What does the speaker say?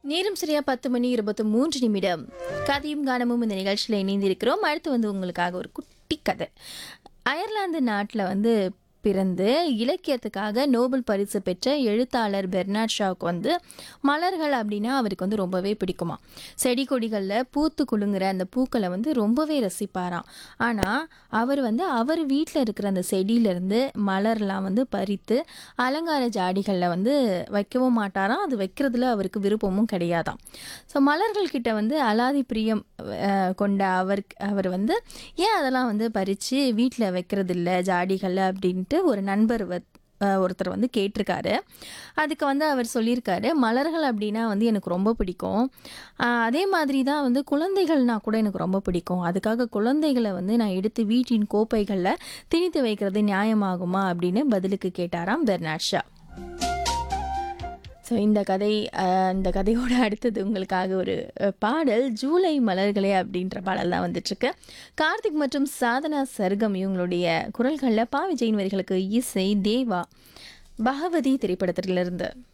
நேரம் சரியா பத்து மணி இருபத்தி மூன்று நிமிடம் கதையும் கானமும் இந்த நிகழ்ச்சியில் இணைந்திருக்கிறோம் அடுத்து வந்து உங்களுக்காக ஒரு குட்டி கதை அயர்லாந்து நாட்டில் வந்து பிறந்து இலக்கியத்துக்காக நோபல் பரிசு பெற்ற எழுத்தாளர் பெர்னாட் ஷாவுக்கு வந்து மலர்கள் அப்படின்னா அவருக்கு வந்து ரொம்பவே பிடிக்குமா செடி கொடிகளில் பூத்து குலுங்குற அந்த பூக்களை வந்து ரொம்பவே ரசிப்பாராம் ஆனால் அவர் வந்து அவர் வீட்டில் இருக்கிற அந்த செடியிலேருந்து மலர்லாம் வந்து பறித்து அலங்கார ஜாடிகளில் வந்து வைக்கவும் மாட்டாராம் அது வைக்கிறதுல அவருக்கு விருப்பமும் கிடையாதாம் ஸோ மலர்கள் கிட்ட வந்து அலாதி பிரியம் அஹ், கொண்ட அவர் அவர் வந்து ஏன் அதெல்லாம் வந்து பறித்து வீட்டில் வைக்கிறது இல்லை ஜாடிகளில் அப்படின்ட்டு ஒரு நண்பர் வ- அஹ், ஒருத்தர் வந்து கேட்டிருக்காரு அதுக்கு வந்து அவர் சொல்லியிருக்காரு மலர்கள் அப்படின்னா வந்து எனக்கு ரொம்ப பிடிக்கும் அஹ், அதே மாதிரி தான் வந்து குழந்தைகள்னா கூட எனக்கு ரொம்ப பிடிக்கும் அதுக்காக குழந்தைகளை வந்து நான் எடுத்து வீட்டின் கோப்பைகளில் திணித்து வைக்கிறது நியாயமாகுமா அப்படின்னு பதிலுக்கு கேட்டாராம் பெர்னாட் ஷா ஸோ இந்த கதை அஹ், இந்த கதையோட அடுத்தது உங்களுக்காக ஒரு அஹ், பாடல் ஜூலை மலர்களே அப்படின்ற பாடல் தான் வந்துட்டுருக்கு கார்த்திக் மற்றும் சாதனா சர்கம் இவங்களுடைய குரல்களில் பா விஜயின் வரிகளுக்கு இசை தேவா பகவதி திரைப்படத்திலிருந்து